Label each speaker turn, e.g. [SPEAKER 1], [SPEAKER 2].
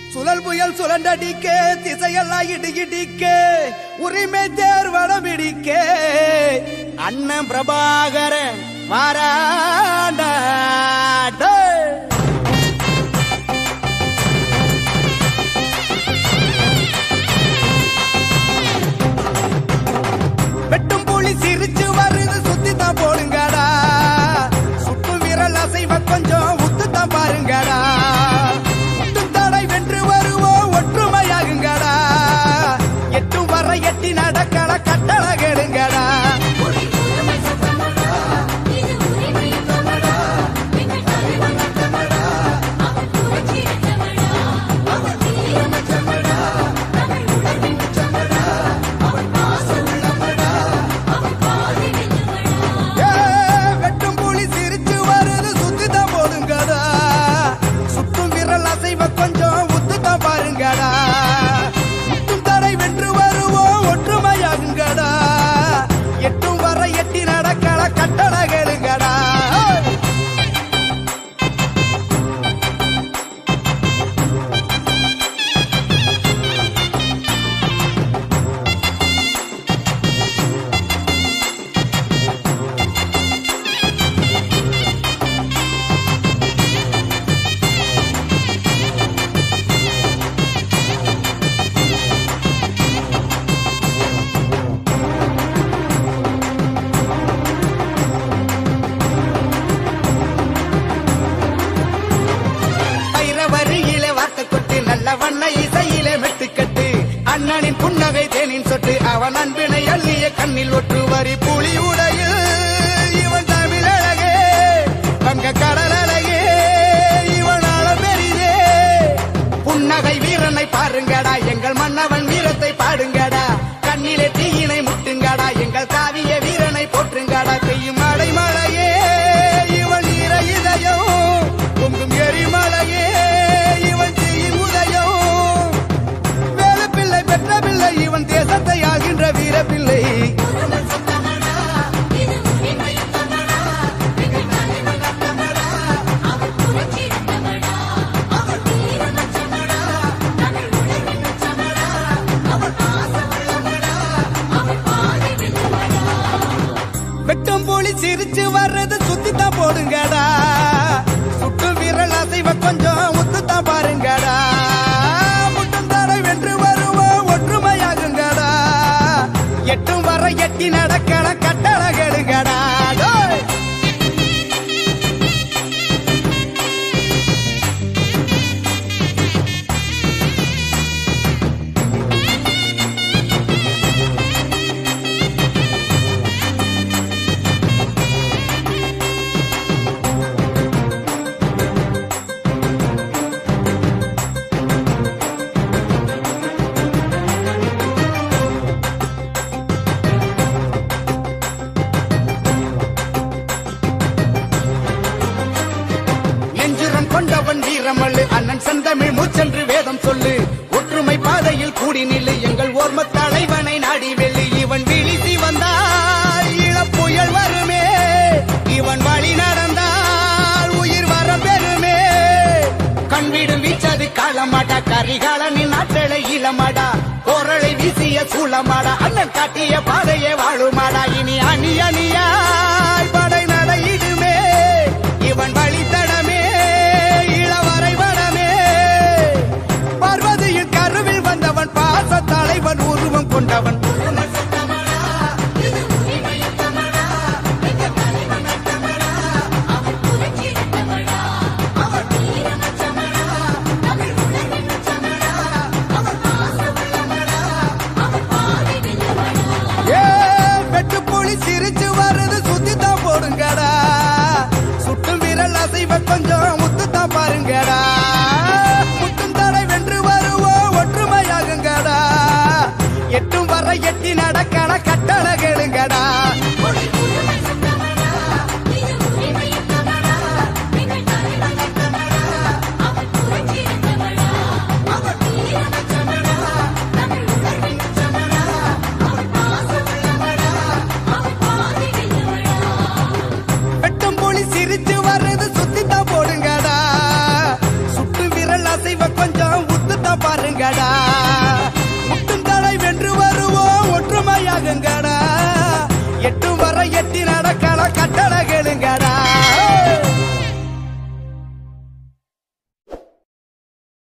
[SPEAKER 1] சுழல் புயல் சுழண்டடிக்க திசையெல்லாம் இடி இடிக்க உரிமை தேர்வடம் இடிக்க அண்ணன் பிரபாகரன் வாராண்டா டேய். வெட்டும் புலி சிரிச்சு வருது சுத்தி தான் போடுங்கடா சுட்டு விரல் அசைவ கொஞ்சம் உத்து தான் பாருங்கடா முட்டும் தடை வென்று வருவோம் ஒற்றுமையாகுங்கடா எட்டும் வர எட்டி நடக்கல கட்டள கேளுங்கடா ஏ, வெட்டும் புலி சிரிச்சு வருது சுத்தி தான் போடுங்கடா சுட்டும் விரல் அசைவ கொஞ்சம் உத்து தான் பாருங்கடா முட்டும் தடை வென்று வருவோம் ஒற்றுமையாகுங்கடா எட்டும் வர எட்டி நடக்கல கட்டள கேளுங்கடா பைரவரியில வார்த்தை கொட்டு நல்ல வண்ண இசையிலே மெட்டுக்கட்டு அண்ணனின் புன்னகை தேனின் சொட்டு அவன் அன்பினை அள்ளிய கண்ணில் ஒற்று வரி புலி உடையில் இவன் தமிழ் அழகே வங்க கடல் அழகே இவன் ஆள பெரிதே புன்னகை வீரனை பாருங்கடா எங்கள் மன்னவன் வீரத்தை பாடுங்கடா கண்ணிலே தீயினை முட்டுங்கடா எங்கள் காவிய வீரனை போற்றுங்கடா பெய்யும் மழை மழையே இவன் ஈர இதயம் பொங்கும் எரிமலையே இவன் செய்யும் உதயம் வேலை பிள்ளை பெற்ற பிள்ளை இவன் தேசத்தை ஆகின்ற வீர பிள்ளை வெட்டும் போலி சிரிச்சு வர்றது சுத்தி தான் போடுங்கடா சுட்டு விரல் அசைவ கொஞ்சம் உத்து தான் பாருங்கடா முட்டும் தடை வென்று வருவோம் ஒற்றுமையாகுங்கடா எட்டும் வர எட்டி நடக்கல கட்டள கெடுங்கடா டேய். நெஞ்சுரம் கொண்டவன் வீரமல்லு அண்ணன் செந்தமிழ் மூச்சென்று வேதம் சொல்லு ஒற்றுமை பாதையில் கூடி நில்லு எங்கள் ஓர்ம தலைவனை நாடி வெள்ளி இவன் விழித்தி வந்தால் இளப்புயல் வருமே இவன் வழி நடந்தால் உயிர் வர பெறுமே கண்விடும் வீச்சது காலமாடா கரிகாலனின் நாட்டளை இளமாடா கோரளை வீசிய சூளமாடா அண்ணன் காட்டிய பாதையே வாழுமாடா இனி அணி அணியாய் படை நடையிடுமே இவன் வழித்தடமே இளவரை வடமே பார்வதியில் கருவில் வந்தவன் பாச தலைவன் உருவம் கொண்டவன் ஏ வெட்டு புலி சிரிச்சு வருது சுத்தி தான் போடுங்கடா சுட்டும் விரல் அசைவ கொஞ்சம் முத்து தான் பாருங்கடா முட்டும் தடை வென்று வருவோம் ஒற்றுமையாகுங்கடா எட்டும் வர எட்டி நடக்கல கட்டள கேளுங்கடா வெட்டும் புலி சிரிச்சு வருது சுத்தி தான் போடுங்கடா சுட்டு விரல் அசைவ கொஞ்சம்